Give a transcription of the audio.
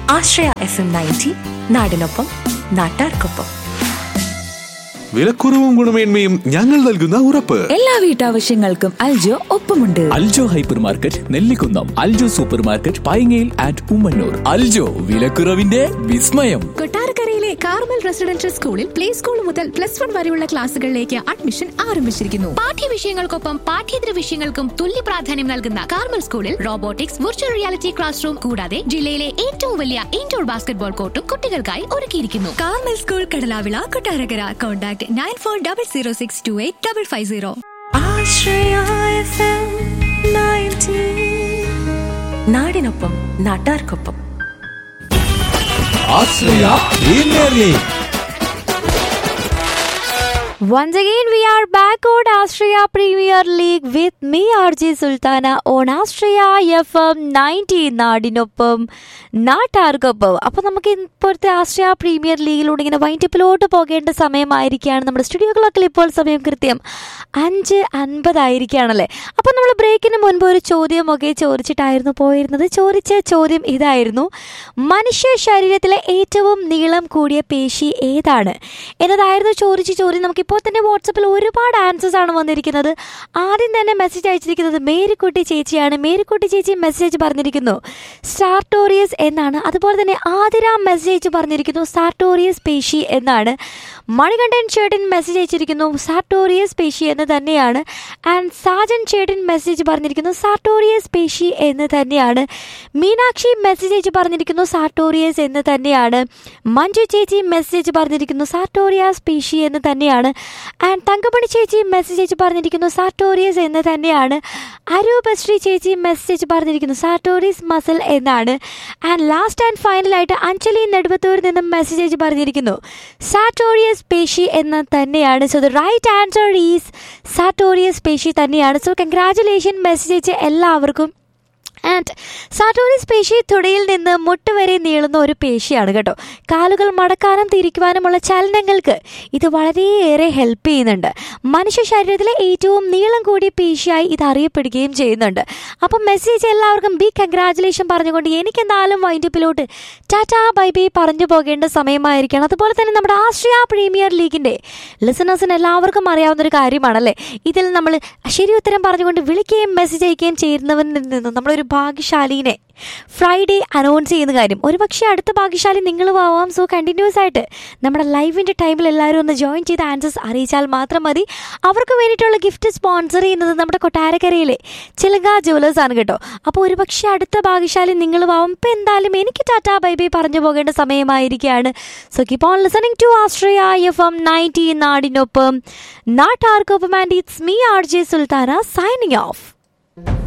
ആശ്രയ F M ninety നാടിനൊപ്പം നാട്ടാർക്കൊപ്പം വിലക്കുറവും ഗുണമേന്മയും ഞങ്ങൾ നൽകുന്ന ഉറപ്പ് എല്ലാ വീട്ടാവശ്യങ്ങൾക്കും അൽജോ ഒപ്പമുണ്ട് Aljo hyper market Nellikunnam Aljo super market പൈങ്ങയിൽ ആൻഡ് ഉമ്മന്നൂർ അൽജോ വിലക്കുറവിന്റെ വിസ്മയം കൊട്ടാരക്കരയിലെ കാർമൽ റെസിഡൻഷ്യൽ സ്കൂളിൽ പ്ലേ സ്കൂൾ മുതൽ പ്ലസ് വൺ വരെയുള്ള ക്ലാസുകളിലേക്ക് അഡ്മിഷൻ ആരംഭിച്ചിരിക്കുന്നു പാഠ്യവിഷയങ്ങൾക്കൊപ്പം പാഠ്യേതര വിഷയങ്ങൾക്കും തുല്യ പ്രാധാന്യം നൽകുന്ന കാർമൽ സ്കൂളിൽ robotics virtual reality class room കൂടാതെ ജില്ലയിലെ ഏറ്റവും വലിയ ഇൻഡോർ ബാസ്കറ്റ്ബോൾ കോർട്ടും കുട്ടികൾക്കായി ഒരുക്കിയിരിക്കുന്നു Carmel school Kadalavila Kottarakkara contact nine four double zero six two eight double five zero Ashraya F M ninety നാടിനൊപ്പം നാട്ടാർക്കൊപ്പം Once again, we are back on Australia Premier League with me, RJ Sultana, on Australia FM 90 നാടിനൊപ്പം നാട്ടാർക്കൊപ്പം അപ്പോൾ നമുക്ക് ഇപ്പോഴത്തെ Austria premier ലീഗിലൂടെ ഇങ്ങനെ വൈൻഡപ്പിലോട്ട് പോകേണ്ട സമയമായിരിക്കുകയാണ് നമ്മുടെ സ്റ്റുഡിയോകളൊക്കെ ഇപ്പോൾ സമയം കൃത്യം അഞ്ച് അൻപതായിരിക്കുകയാണല്ലേ അപ്പോൾ നമ്മൾ ബ്രേക്കിന് മുൻപ് ഒരു ചോദ്യമൊക്കെ ചോദിച്ചിട്ടായിരുന്നു പോയിരുന്നത് ചോദിച്ച ചോദ്യം ഇതായിരുന്നു മനുഷ്യ ശരീരത്തിലെ ഏറ്റവും നീളം കൂടിയ പേശി ഏതാണ് എന്നതായിരുന്നു ചോദിച്ച ചോദ്യം നമുക്കിപ്പോൾ തന്നെ വാട്സപ്പിൽ ഒരുപാട് ആൻസേഴ്സ് ആണ് വന്നിരിക്കുന്നത് ആദ്യം തന്നെ മെസ്സേജ് അയച്ചിരിക്കുന്നത് മേരിക്കുട്ടി ചേച്ചിയാണ് മേരിക്കുട്ടി ചേച്ചി മെസ്സേജ് പറഞ്ഞിരിക്കുന്നു സാർട്ടോറിയസ് എന്നാണ് അതുപോലെ തന്നെ ആതിര മെസ്സേജ് പറഞ്ഞിരിക്കുന്നു സാർട്ടോറിയസ് പേശി എന്നാണ് മണികണ്ഠൻ ചേട്ടൻ മെസ്സേജ് അയച്ചിരിക്കുന്നു സാർട്ടോറിയസ് പേശി എന്ന് തന്നെയാണ് ആൻഡ് സാജൻ ചേട്ടൻ മെസ്സേജ് പറഞ്ഞിരിക്കുന്നു സാർട്ടോറിയസ് പേശി എന്ന് തന്നെയാണ് മീനാക്ഷി മെസ്സേജ് അയച്ച് പറഞ്ഞിരിക്കുന്നു സാർട്ടോറിയസ് എന്ന് തന്നെയാണ് മഞ്ജു ചേച്ചി മെസ്സേജ് പറഞ്ഞിരിക്കുന്നു സാർട്ടോറിയാസ് പേശി എന്ന് തന്നെയാണ് ആൻഡ് തങ്കമണി ചേച്ചി മെസ്സേജ് അയച്ച് പറഞ്ഞിരിക്കുന്നു സാർട്ടോറിയസ് എന്ന് തന്നെയാണ് അരൂപശ്രീ ചേച്ചി മെസ്സേജ് പറഞ്ഞിരിക്കുന്നു സാർട്ടോറിയസ് മസിൽ എന്നാണ് ആൻഡ് ലാസ്റ്റ് ആൻഡ് ഫൈനലായിട്ട് അഞ്ജലി നെടുമ്പത്തൂരിൽ നിന്നും മെസ്സേജ് അയച്ച് പറഞ്ഞിരിക്കുന്നു സാർട്ടോറിയസ് പേശി എന്ന് തന്നെയാണ് so the right answer is sartorius പേശി തന്നെയാണ് സോ കൺഗ്രാറ്റുലേഷൻ മെസ്സേജ് അയച്ച എല്ലാവർക്കും ആൻഡ് സാറ്റോറിയസ് പേശി തുടയിൽ നിന്ന് മുട്ട് വരെ നീളുന്ന ഒരു പേശിയാണ് കേട്ടോ കാലുകൾ മടക്കാനും തിരിക്കുവാനുമുള്ള ചലനങ്ങൾക്ക് ഇത് വളരെയേറെ ഹെൽപ്പ് ചെയ്യുന്നുണ്ട് മനുഷ്യ ശരീരത്തിലെ ഏറ്റവും നീളം കൂടിയ പേശിയായി ഇത് അറിയപ്പെടുകയും ചെയ്യുന്നുണ്ട് അപ്പം മെസ്സേജ് എല്ലാവർക്കും ബി കൺഗ്രാറ്റുലേഷൻ പറഞ്ഞുകൊണ്ട് എനിക്ക് എന്തായാലും വൈൻഡപ്പിലോട്ട് ടാറ്റാ ബൈ ബൈ പറഞ്ഞു പോകേണ്ട സമയമായിരിക്കണം അതുപോലെ തന്നെ നമ്മുടെ ആസ്ട്രിയ പ്രീമിയർ ലീഗിൻ്റെ ലിസണേഴ്സിന് എല്ലാവർക്കും അറിയാവുന്ന ഒരു കാര്യമാണല്ലേ ഇതിൽ നമ്മൾ ശരി ഉത്തരം പറഞ്ഞുകൊണ്ട് വിളിക്കുകയും മെസ്സേജ് അയക്കുകയും ചെയ്യുന്നവരിൽ നിന്നും നമ്മളൊരു ഭാഗ്യശാലീനെ ഫ്രൈഡേ അനൗൺസ് ചെയ്യുന്ന കാര്യം ഒരുപക്ഷെ അടുത്ത ഭാഗ്യശാലി നിങ്ങളും ആവാം സോ കണ്ടിന്യൂസ് ആയിട്ട് നമ്മുടെ ലൈവിൻ്റെ ടൈമിൽ എല്ലാവരും ഒന്ന് ജോയിൻ ചെയ്ത് ആൻസേഴ്സ് അറിയിച്ചാൽ മാത്രം മതി അവർക്ക് വേണ്ടിയിട്ടുള്ള ഗിഫ്റ്റ് സ്പോൺസർ ചെയ്യുന്നത് നമ്മുടെ കൊട്ടാരക്കരയിലെ ചിലങ്ക ജുവലേഴ്സ് ആണ് കേട്ടോ അപ്പോൾ ഒരുപക്ഷെ അടുത്ത ഭാഗ്യശാലി നിങ്ങളും ആവും ഇപ്പം എന്തായാലും എനിക്ക് ടാറ്റാ ബൈ ബൈ പറഞ്ഞു പോകേണ്ട സമയമായിരിക്കുകയാണ് so keep on listening to Ashraya F M ninety നാടിനൊപ്പം നാട്ടാർക്കൊപ്പം and it's me R J Sultana signing of